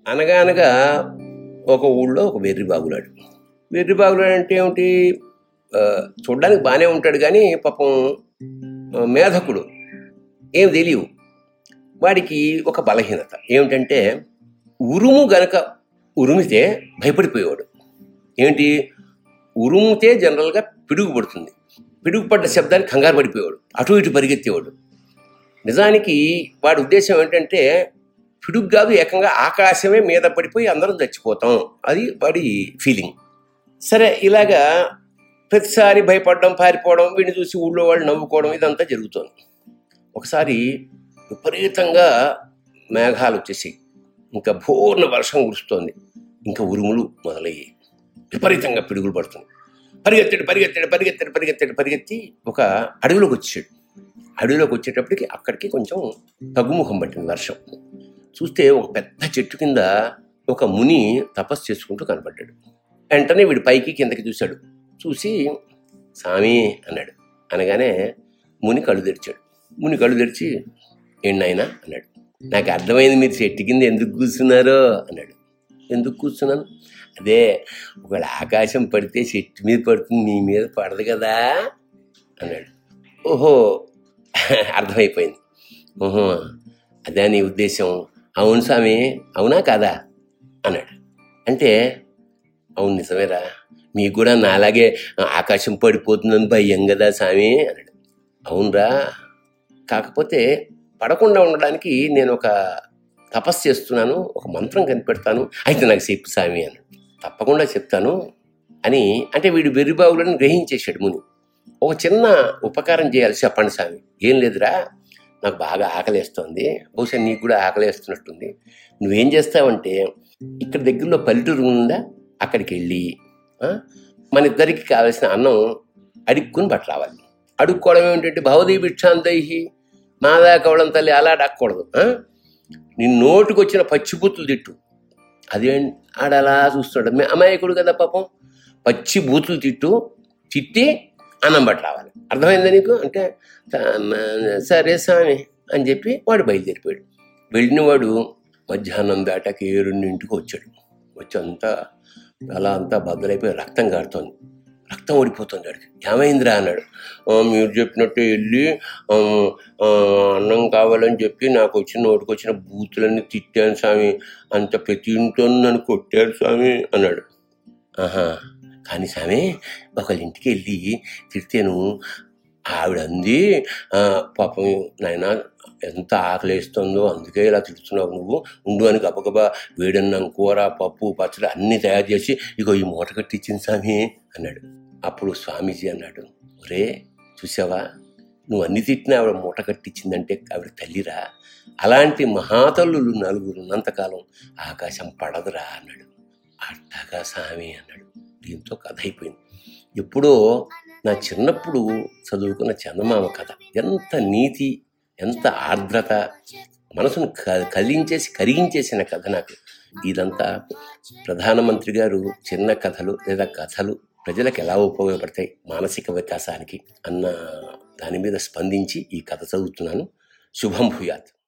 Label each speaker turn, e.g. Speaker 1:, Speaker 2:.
Speaker 1: అనగా అనగా ఒక ఊళ్ళో ఒక వెర్రి బాగులాడు వెర్రి బాగులాడు అంటే ఏమిటి ఆ, చూడ్డానికి బాగానే ఉంటాడు కానీ పాపం ఆ, మేధకుడు ఏం తెలియవు వాడికి ఒక బలహీనత ఏమిటంటే ఉరుము గనక ఉరుమితే భయపడిపోయేవాడు ఏంటి ఉరుముతే జనరల్గా పిడుగు పడుతుంది పిడుగు పడ్డ శబ్దానికి కంగారు పడిపోయేవాడు అటు ఇటు పరిగెత్తేవాడు నిజానికి వాడి ఉద్దేశం ఏంటంటే పిడుగు కాదు ఏకంగా ఆకాశమే మీద పడిపోయి అందరం చచ్చిపోతాం అది వాడి ఫీలింగ్ సరే ఇలాగా ప్రతిసారి భయపడడం పారిపోవడం వీడిని చూసి ఊళ్ళో వాళ్ళు నవ్వుకోవడం ఇదంతా జరుగుతోంది ఒకసారి విపరీతంగా మేఘాలు వచ్చేసి ఇంకా భూర్ణ వర్షం కురుస్తోంది ఇంకా ఉరుములు మొదలయ్యాయి విపరీతంగా పిడుగులు పడుతుంది పరిగెత్తాడు పరిగెత్తాడు పరిగెత్తాడు పరిగెత్తాడు పరిగెత్తి ఒక అడవిలోకి వచ్చాడు అడవిలోకి వచ్చేటప్పటికి అక్కడికి కొంచెం తగ్గుముఖం పట్టింది వర్షం చూస్తే ఒక పెద్ద చెట్టు కింద ఒక ముని తపస్సు చేసుకుంటూ కనపడ్డాడు వెంటనే వీడు పైకి కిందకి చూశాడు చూసి స్వామి అన్నాడు అనగానే ముని కళ్ళు తెరిచాడు ముని కళ్ళు తెరిచి ఏంటైనా అన్నాడు నాకు అర్థమైంది మీరు చెట్టు కింద ఎందుకు కూర్చున్నారో అన్నాడు ఎందుకు కూర్చున్నాను అదే ఒకవేళ ఆకాశం పడితే చెట్టు మీద పడుతుంది నీ మీద పడదు కదా అన్నాడు ఓహో అర్థమైపోయింది ఓహో అదే నీ ఉద్దేశం అవును స్వామి అవునా కాదా అన్నాడు అంటే అవును నిజమేరా మీకు కూడా నాలాగే ఆకాశం పడిపోతుందని భయం కదా స్వామి అన్నాడు అవునరా కాకపోతే పడకుండా ఉండడానికి నేను ఒక తపస్సు చేస్తున్నాను ఒక మంత్రం కనిపెడతాను అయితే నాకు చెప్పు స్వామి అన్నాడు తప్పకుండా చెప్తాను అని అంటే వీడు వెర్రిబావులను గ్రహించేశాడు ముని ఒక చిన్న ఉపకారం చేయాలి చెప్పండి స్వామి ఏం లేదురా నాకు బాగా ఆకలేస్తోంది బహుశా నీకు కూడా ఆకలేస్తున్నట్టుంది నువ్వేం చేస్తావంటే ఇక్కడ దగ్గరలో పల్లెటూరు ఉందా అక్కడికి వెళ్ళి ఆ, మన ఇద్దరికి కావలసిన అన్నం అడుక్కుని పట్టు రావాలి అడుక్కోవడం ఏమిటంటే భవదీ భిక్షాంతైహి మాదా కవడం తల్లి అలా అడగకూడదు ఆ? నీ నోటికి వచ్చిన పచ్చిబూతులు తిట్టు అదేం ఆడలా చూస్తున్నాడు మీ అమాయకుడు కదా పాపం పచ్చి బూతులు తిట్టు తిట్టి అన్నం పట్టు రావాలి అర్థమైందా నీకు అంటే "తా- సరే స్వామి అని చెప్పి వాడు బయలుదేరిపోయాడు వెళ్ళిన వాడు మధ్యాహ్నం దాటాకి ఏ రెండింటికి వచ్చాడు వచ్చి అంతా అలా అంతా బద్దలైపోయి రక్తం కారుతోంది రక్తం ఓడిపోతుంది వాడికి ఏమైందిరా అన్నాడు "ఆ, మీరు చెప్పినట్టు వెళ్ళి ఆ, ఆ, అన్నం కావాలని చెప్పి నాకు వచ్చిన నోటికి వచ్చిన బూతులన్నీ తిట్టాను స్వామి అంత ప్రతి ఇంట్లో నన్ను కొట్టాడు స్వామి అన్నాడు ఆహా కానీ స్వామి ఒకళ్ళ ఇంటికి వెళ్ళి తిడితేను ఆవిడ అంది "ఆ, పాపం నాయన ఎంత ఆకలేస్తుందో అందుకే ఇలా తిడుతున్నావు నువ్వు ఉండు అని గబగబా వేడన్నం కూర పప్పు పచ్చడి అన్నీ తయారు చేసి ఇగో ఈ మూట కట్టించింది స్వామి అన్నాడు అప్పుడు స్వామీజీ అన్నాడు ఒరే చూసావా నువ్వు అన్ని తిట్టినా ఆవిడ మూట కట్టించిందంటే ఆవిడ తల్లిరా అలాంటి మహాతల్లులు నలుగురు ఉన్నంతకాలం ఆకాశం పడదురా అన్నాడు అట్టగా స్వామి అన్నాడు దీంతో కథ అయిపోయింది ఎప్పుడో నా చిన్నప్పుడు చదువుకున్న చందమామ కథ ఎంత నీతి ఎంత ఆర్ద్రత మనసును క- కదిలించేసి కరిగించేసిన కథ నాకు ఇదంతా ప్రధానమంత్రి గారు చిన్న కథలు లేదా కథలు ప్రజలకు ఎలా ఉపయోగపడతాయి మానసిక వికాసానికి అన్న దాని మీద స్పందించి ఈ కథ చదువుతున్నాను శుభం భూయాత్